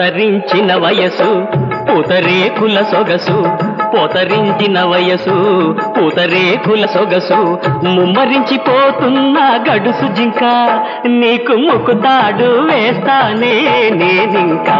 పోతరించిన వయసు పూతరేకుల సొగసు పోతరించిన వయసు పూతరేకుల సొగసు ముమ్మరించిపోతున్న గడుసు జింక నీకు ముక్కుతాడు వేస్తానే నేనింకా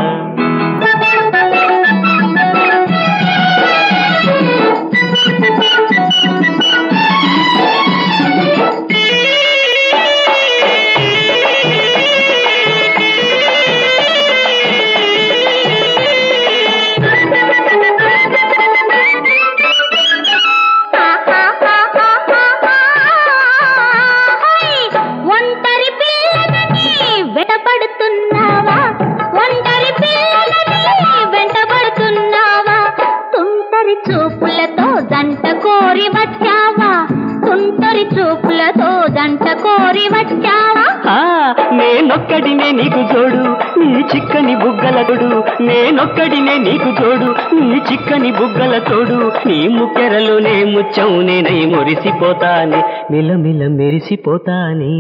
ఒంటరి పిల్లలని వెంటబడుతున్నావా ఒంటరి పిల్లలని వెంటబడుతున్నావా తుంటరి చూపులతో జంట కోరి వచ్చావా తుంటరి చూపులతో జంట కోరి వచ్చావా ఆ నేనొక్కడినే నీకు జోడు నీ చిక్కని బుగ్గల తోడు నేనొక్కడినే నీకు జోడు నీ చిక్కని బుగ్గల తోడు నీ ముక్కెరలోనే ముచ్చం నేనై మురిసిపోతానే మిలమిల మెరిసిపోతానే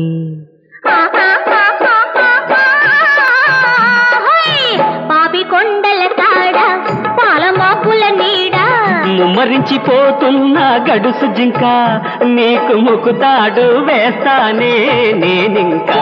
పాపి కొండల కాడ పాల మాపుల నీడ ముమ్మరించిపోతున్న గడుసు జింక నీకు ముక్కుతాడు వేస్తానే నేనింకా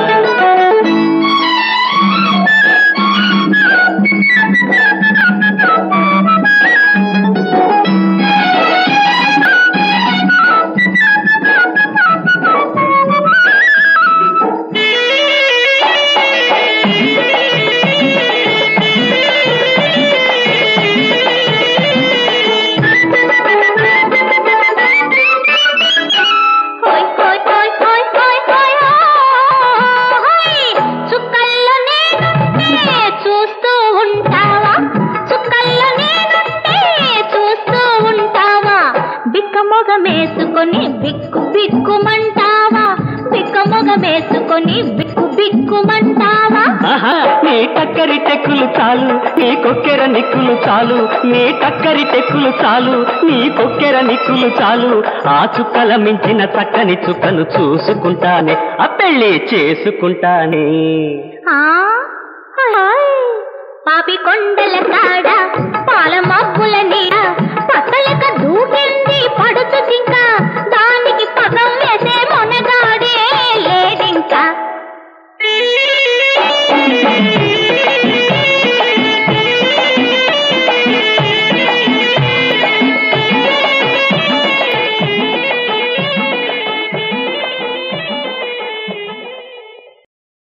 హోయ్ హోయ్ హోయ్ హోయ్ హోయ్ హోయ్ హోయ్ చుక్కల్లో నేనుంటే చూస్తూ ఉంటావా చుక్కల్లో నేనుంటే చూస్తూ ఉంటావా బిక్క మొగమేసుకొని బిక్కు బిక్కుమంటావా బిక్క మొగమేసుకొని బిక్కు బిక్కుమంటావా ఆహా నీ టక్కరి టెక్కులు చాలు నీ కొక్కెర నిక్కులు చాలు నీ టక్కరి టెక్కులు చాలు నీ కొక్కెర నిక్కులు చాలు ఆ చుక్కల మించిన చక్కని చుక్కను చూసుకుంటానే ఆ పెళ్ళి చేసుకుంటానే ఆ హాయ్ పాపి కొండల కాడ పాల మబ్బుల నీడ పక్కలక దూకింది పడుతు జింక